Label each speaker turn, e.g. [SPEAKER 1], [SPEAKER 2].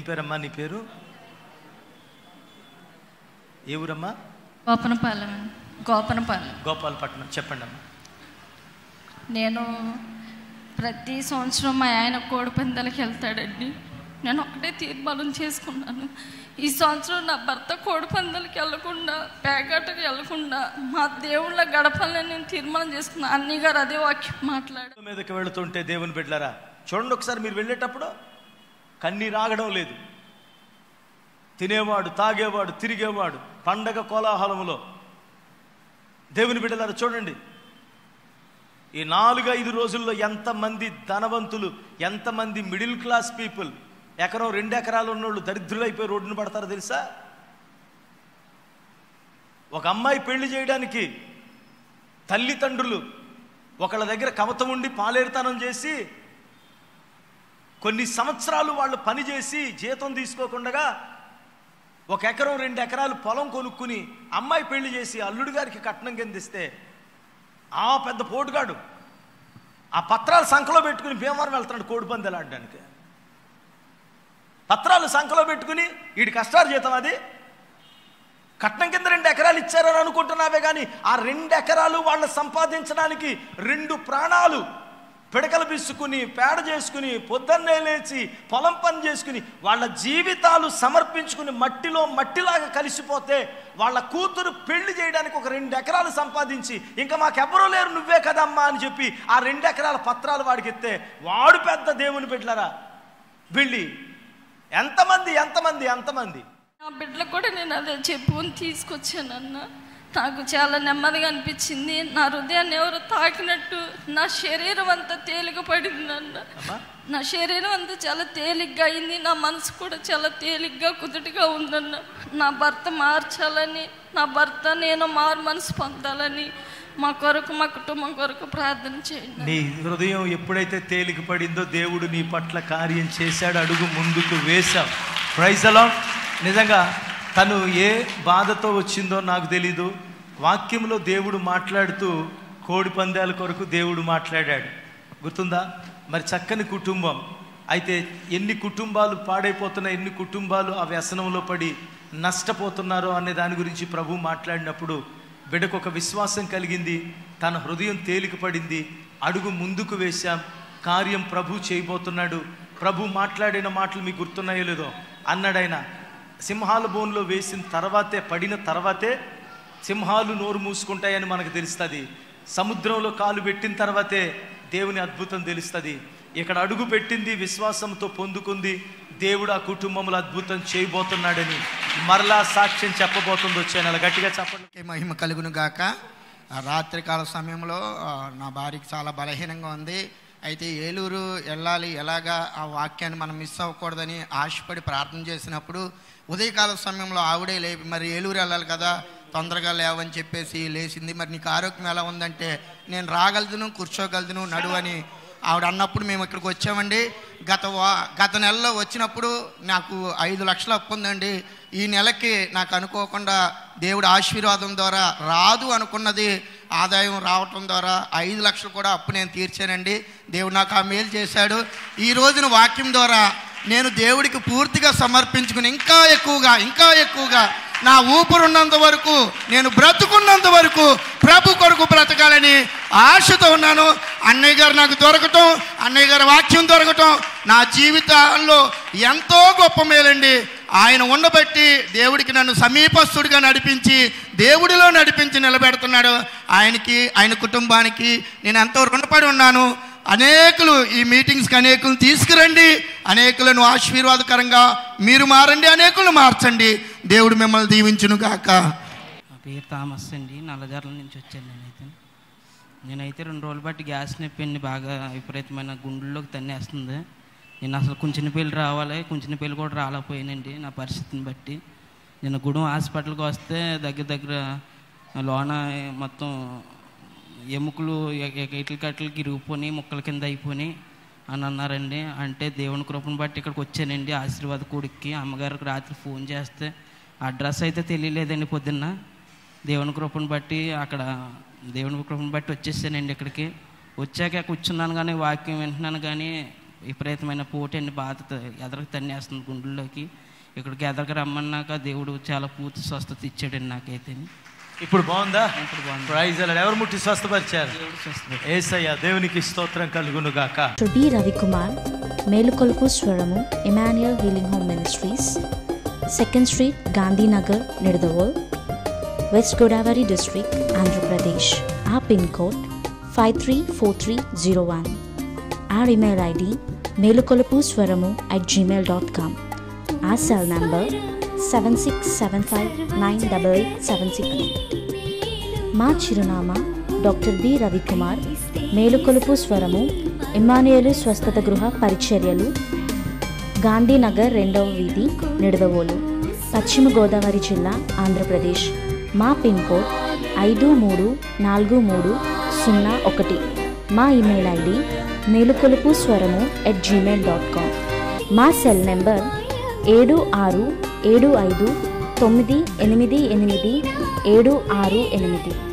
[SPEAKER 1] ఏం పేరమ్మా నీ పేరు ఏ ఊరమ్మా
[SPEAKER 2] గోపనపాలెం గోపనపాలెం
[SPEAKER 1] గోపాలపట్నం చెప్పండి అమ్మా
[SPEAKER 2] నేను ప్రతి సంవత్సరం మా ఆయన కోడి పందాలకు వెళ్తాడండి నేను ఒకటే తీర్మానం చేసుకున్నాను ఈ సంవత్సరం నా భర్త కోడి పందాలకు వెళ్లకుండా పేకాటకు వెళ్లకుండా మా దేవుళ్ళ గడపాలని నేను తీర్మానం చేసుకున్నాను అన్నీ గారు అదే వాక్యం మాట్లాడు
[SPEAKER 1] మీదకి వెళుతుంటే దేవుని బిడ్డలారా చూడండి ఒకసారి మీరు వెళ్ళేటప్పుడు కన్నీరు ఆగడం లేదు తినేవాడు తాగేవాడు తిరిగేవాడు పండగ కోలాహలములో దేవుని బిడ్డలారా చూడండి ఈ నాలుగు ఐదు రోజుల్లో ఎంతమంది ధనవంతులు ఎంతమంది మిడిల్ క్లాస్ పీపుల్ ఎకరం రెండు ఎకరాలు ఉన్నోళ్ళు దరిద్రులైపోయి రోడ్డున పడతారో తెలుసా ఒక అమ్మాయి పెళ్లి చేయడానికి తల్లిదండ్రులు ఒకళ్ళ దగ్గర కవతం ఉండి పాలేరుతనం చేసి కొన్ని సంవత్సరాలు వాళ్ళు పని చేసి జీతం తీసుకోకుండా ఒక ఎకరం రెండు ఎకరాలు పొలం కొనుక్కుని అమ్మాయి పెళ్లి చేసి అల్లుడి గారికి కట్నం కింద ఇస్తే ఆ పెద్ద పోటుగాడు ఆ పత్రాలు సంఖలో పెట్టుకుని భీమవరం వెళ్తున్నాడు కోడిపందాలు ఆడడానికి పత్రాలు సంఖలో పెట్టుకుని వీడి కష్టాలు జీతం అది కట్నం కింద రెండు ఎకరాలు ఇచ్చారని అనుకుంటున్నావే కానీ ఆ రెండు ఎకరాలు వాళ్ళు సంపాదించడానికి రెండు ప్రాణాలు పిడకలు పిసుకుని పేడ చేసుకుని పొద్దున్నే లేచి పొలం పని చేసుకుని వాళ్ళ జీవితాలు సమర్పించుకుని మట్టిలో మట్టిలాగా కలిసిపోతే వాళ్ళ కూతురు పెళ్లి చేయడానికి ఒక రెండు ఎకరాలు సంపాదించి ఇంకా మాకెవ్వరూ లేరు నువ్వే కదమ్మా అని చెప్పి ఆ రెండు ఎకరాల పత్రాలు వాడికి ఇస్తే వాడు పెద్ద దేవుని బిడ్డలరా వెళ్ళి ఎంతమంది ఎంతమంది ఎంతమంది
[SPEAKER 2] నా బిడ్డలకు కూడా నేను అదే చెప్పుకొని తీసుకొచ్చానన్న నాకు చాలా నెమ్మదిగా అనిపించింది నా హృదయాన్ని ఎవరు తాకినట్టు నా శరీరం అంతా తేలిక పడింది అన్న
[SPEAKER 1] అమ్మా
[SPEAKER 2] నా శరీరం అంతా చాలా తేలిగ్గా అయింది నా మనసు కూడా చాలా తేలిగ్గా కుదుటిగా ఉందన్న నా భర్త మార్చాలని నా భర్త నేను మారు మనసు పొందాలని మా కొరకు మా కుటుంబం కొరకు ప్రార్థన చేయండి
[SPEAKER 1] నీ హృదయం ఎప్పుడైతే తేలిక పడిందో దేవుడు నీ పట్ల కార్యం చేశాడు అడుగు ముందుకు వేశాం ప్రైజలో నిజంగా తను ఏ బాధతో వచ్చిందో నాకు తెలీదు వాక్యంలో దేవుడు మాట్లాడుతూ కోడి పందాల కొరకు దేవుడు మాట్లాడాడు గుర్తుందా మరి చక్కని కుటుంబం అయితే ఎన్ని కుటుంబాలు పాడైపోతున్నాయి ఎన్ని కుటుంబాలు ఆ వ్యసనంలో పడి నష్టపోతున్నారో అనే దాని గురించి ప్రభు మాట్లాడినప్పుడు బిడ్డకు ఒక విశ్వాసం కలిగింది తన హృదయం తేలిక పడింది అడుగు ముందుకు వేశాం కార్యం ప్రభు చేయబోతున్నాడు ప్రభు మాట్లాడిన మాటలు మీకు గుర్తున్నాయో లేదో అన్నాడైన సింహాల బోన్లో వేసిన తర్వాతే పడిన తర్వాతే సింహాలు నోరు మూసుకుంటాయని మనకు తెలుస్తుంది సముద్రంలో కాలు పెట్టిన తర్వాతే దేవుని అద్భుతం తెలుస్తుంది ఇక్కడ అడుగు పెట్టింది విశ్వాసంతో పొందుకుంది దేవుడు ఆ కుటుంబంలో అద్భుతం చేయబోతున్నాడని మరలా సాక్ష్యం చెప్పబోతుంది వచ్చాను అలా గట్టిగా చెప్పండి
[SPEAKER 3] దేవునికి మహిమ కలుగును గాక ఆ రాత్రికాల సమయంలో ఆ, నా భార్యకి చాలా బలహీనంగా ఉంది అయితే ఏలూరు వెళ్ళాలి ఎలాగా ఆ వాక్యాన్ని మనం మిస్ అవ్వకూడదని ఆశపడి ప్రార్థన చేసినప్పుడు ఉదయకాల సమయంలో ఆవిడే లేపి మరి ఏలూరు వెళ్ళాలి కదా తొందరగా లేవని చెప్పేసి లేచింది మరి నీకు ఆరోగ్యం ఎలా ఉందంటే నేను రాగలదును కూర్చోగలదును నడు అని ఆవిడ అన్నప్పుడు మేము ఇక్కడికి వచ్చామండి గత వా గత నెలలో వచ్చినప్పుడు నాకు ఐదు లక్షలు అప్పు ఉందండి ఈ నెలకి నాకు అనుకోకుండా దేవుడి ఆశీర్వాదం ద్వారా రాదు అనుకున్నది ఆదాయం రావటం ద్వారా ఐదు లక్షలు కూడా అప్పు నేను తీర్చానండి దేవుడు నాకు ఆ మేలు చేశాడు ఈ రోజున వాక్యం ద్వారా నేను దేవుడికి పూర్తిగా సమర్పించుకుని ఇంకా ఎక్కువగా ఇంకా ఎక్కువగా నా ఊపిరున్నంత వరకు నేను బ్రతుకున్నంత వరకు ప్రభు కొరకు బ్రతకాలని ఆశతో ఉన్నాను అన్నయ్య గారు నాకు దొరకటం అన్నయ్య గారి వాక్యం దొరకటం నా జీవితాల్లో ఎంతో గొప్ప మేలండి ఆయన ఉండబట్టి దేవుడికి నన్ను సమీపస్తుడిగా నడిపించి దేవుడిలో నడిపించి నిలబెడుతున్నాడు ఆయనకి ఆయన కుటుంబానికి నేను ఎంతో రుణపడి ఉన్నాను అనేకులు ఈ మీటింగ్స్కి అనేకులను తీసుకురండి అనేకులను ఆశీర్వాదకరంగా మీరు మారండి అనేకులను మార్చండి దేవుడు మిమ్మల్ని దీవించును గాక
[SPEAKER 4] నా పేరు థామస్ అండి నల్లజర్ల నుంచి వచ్చాను నేనైతే నేనైతే రెండు రోజులు బట్టి గ్యాస్ నొప్పి అండి బాగా విపరీతమైన గుండెల్లోకి తన్నేస్తుంది నేను అసలు కుంచిన పెళ్ళి రావాలి కుంచిన పెళ్ళి కూడా రాలేకపోయానండి నా పరిస్థితిని బట్టి నేను గుడం హాస్పిటల్కి వస్తే దగ్గర దగ్గర లోన మొత్తం ఎముకలు ఇట్ల కట్టలకి ఇరిగిపోయి ముక్కల కింద అయిపోయి అని అన్నారండి అంటే దేవుని కృపను బట్టి ఇక్కడికి వచ్చానండి ఆశీర్వాద కొడుక్కి అమ్మగారికి రాత్రి ఫోన్ చేస్తే అడ్రస్ అయితే తెలియలేదండి పొద్దున్న దేవుని కృపను బట్టి అక్కడ దేవుని కృపను బట్టి వచ్చేసానండి ఇక్కడికి వచ్చాక కూర్చున్నాను కానీ వాక్యం వింటున్నాను కానీ విపరీతమైన పోటీ అని బాధ ఎదరకు తన్నేస్తుంది గుండెల్లోకి ఇక్కడికి ఎదరికి రమ్మన్నాక దేవుడు చాలా పూర్తి స్వస్థత ఇచ్చాడండి నాకైతే
[SPEAKER 1] ఇప్పుడు బాగుందా
[SPEAKER 4] ఇప్పుడు బాగుంది
[SPEAKER 1] ప్రైజ్ ఎవరు ముట్టి స్వస్థపరిచారు
[SPEAKER 4] దేవుడు స్వస్థత
[SPEAKER 1] ఏసయ్య దేవునికి స్తోత్రం కలుగును గాక
[SPEAKER 5] doctor B Ravikumar Melukolupu Swaramu Emmanuel healing home ministries second street Gandhinagar Nidadavol west Godavari district Andhra Pradesh ఆ pin code five three four three zero one our email ID Melukolupu Swaramu at gmail dot com our cell number seven six seven five nine double eight seven six మా చిరునామా doctor B Ravikumar Melukolupu స్వరము ఇమానుయేలు స్వస్థత గృహ పరిచర్యలు గాంధీనగర్ రెండవ వీధి నిడదవోలు పశ్చిమ గోదావరి జిల్లా ఆంధ్రప్రదేశ్ మా పిన్ కోడ్ ఐదు మూడు నాలుగు మూడు సున్నా ఒకటి మా email ID Melukolupu Swaramu at Gmail dot com మా సెల్ నెంబర్ ఏడు ఆరు ఏడు ఐదు తొమ్మిది ఎనిమిది ఎనిమిది ఏడు ఆరు ఎనిమిది